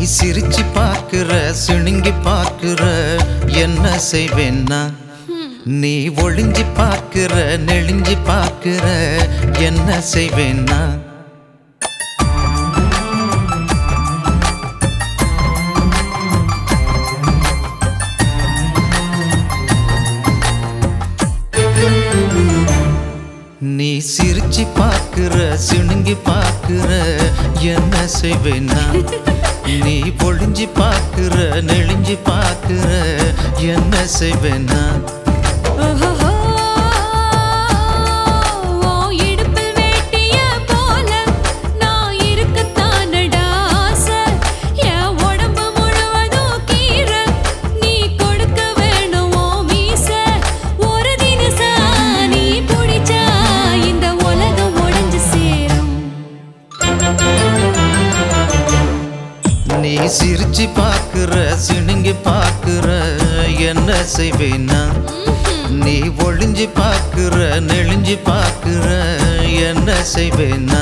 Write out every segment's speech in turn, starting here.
சிரிச்சு பார்க்கிற சிணுங்கி பார்க்கிற என்ன செய்வேன்னா நீ ஒளிஞ்சு பார்க்கிற நெளிஞ்சு பார்க்கிற என்ன செய்வேன்னா நீ சிரிச்சு பார்க்கிற சிணுங்கி பார்க்கிற என்ன செய்வேன்னா நீ பொழிஞ்சு பார்க்கிற நெளிஞ்சு பார்க்கிற என்ன செய்வேன்னா ஓஹோஹோ, உன் இடுப்பில் வேட்டிய போல நான் இருக்கத்தானடா ஆசை. என் உடம்பு முழுவதும் கீரை. நீ கொடுக்க வேணும் உன் மீசை. ஒரு தினசா நீ புடிச்சா இந்த உலகம் உடைஞ்சு சேரும் நீ சிரிச்சு பார்க்கிற சிணுங்கி பார்க்கிற என்ன செய்வேன்னா நீ ஒளிஞ்சு பார்க்கிற நெளிஞ்சு பார்க்கிற என்ன செய்வேன்னா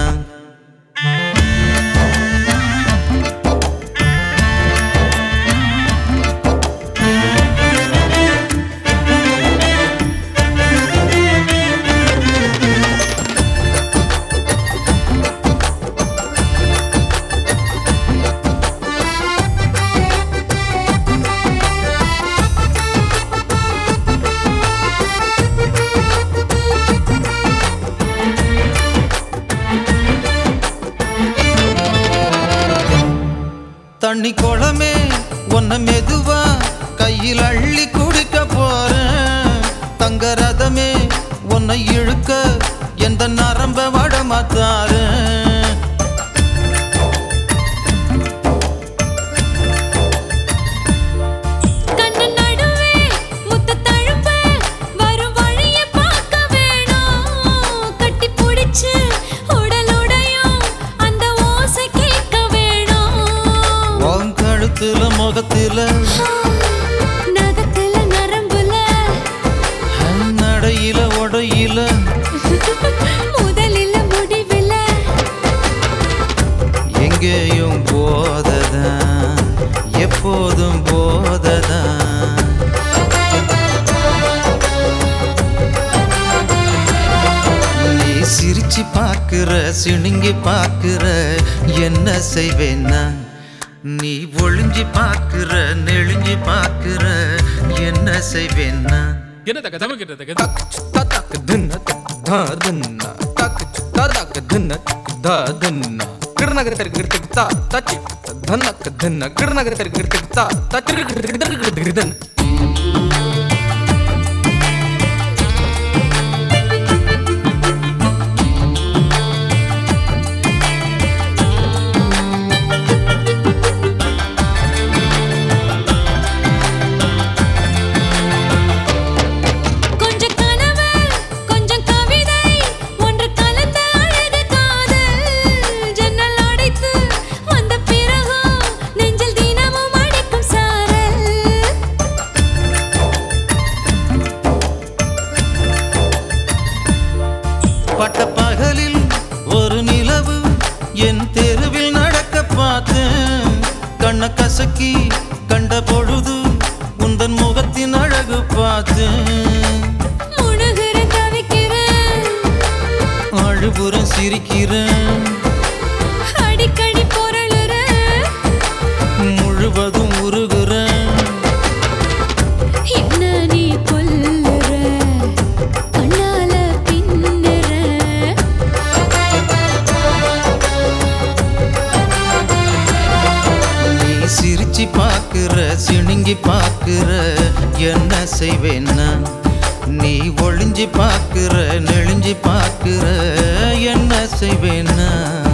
தண்ணி குளமே உன்னை மெதுவா கையில் அள்ளி குடிக்க போறேன் தங்க ரதமே உன்னை இழுக்க எந்த நரம்ப வட மாத்தாரேன் கண்ணு நடுவே முத்த தழும்ப வரும் வழிய பார்க்க வேணும் கட்டி புடிச்சு உடலுடையும் அந்த ஓசை கேட்க வேணும் உன் கழுத்துல முகத்துல நகத்துல நரம்புல நடையில உடையில முதலில முடிவில எங்கேயும் போததான் எப்போதும் போததான் நீ சிரிச்சு பார்க்கிற சிணுங்கி பார்க்கிற என்ன செய்வேன்னா நீ ஒளிஞ்சு பார்க்கிற நெளிஞ்சு பார்க்கிற என்ன செய்வேன்னா என்ன தக்க தமிழ் தக்க tak tak dhinna da dhinna tak tak dhinna da dhinna kirna gir ter gir ta ta chi dhanna dhinna kirna gir ter gir ta ta chi gir gir dhinna கொஞ்சம் கனவு கொஞ்சம் கவிதை ஒன்று கலந்த அழகு காதல் ஜன்னல் அடைத்து வந்த பிறகும் நெஞ்சில் தினமும் அடிக்கும் சாரல் பட்ட பகலில் ஒரு நிலவு என் தெருவில் நடக்க பார்த்தேன் கண்ண கசக்கி கண்ட பொழுது உந்தன் முகத்தின் அழகு பார்த்தேன் முழுகிறேன் தவிக்கிறேன் அழுபுறம் சிரிக்கிறேன் அடிக்கடி பொருளுறேன் முழுவதும் உருகுறேன் என்ன நீ கொல்லுற கண்ணால பின்னுற நீ சிரிச்சு பார்க்கிற சிணுங்கி பார்க்கிற என்ன செய்வேன்னா நீ ஒளிஞ்சு பார்க்கிற நெளிஞ்சு பார்க்கிற என்ன செய்வேன்னா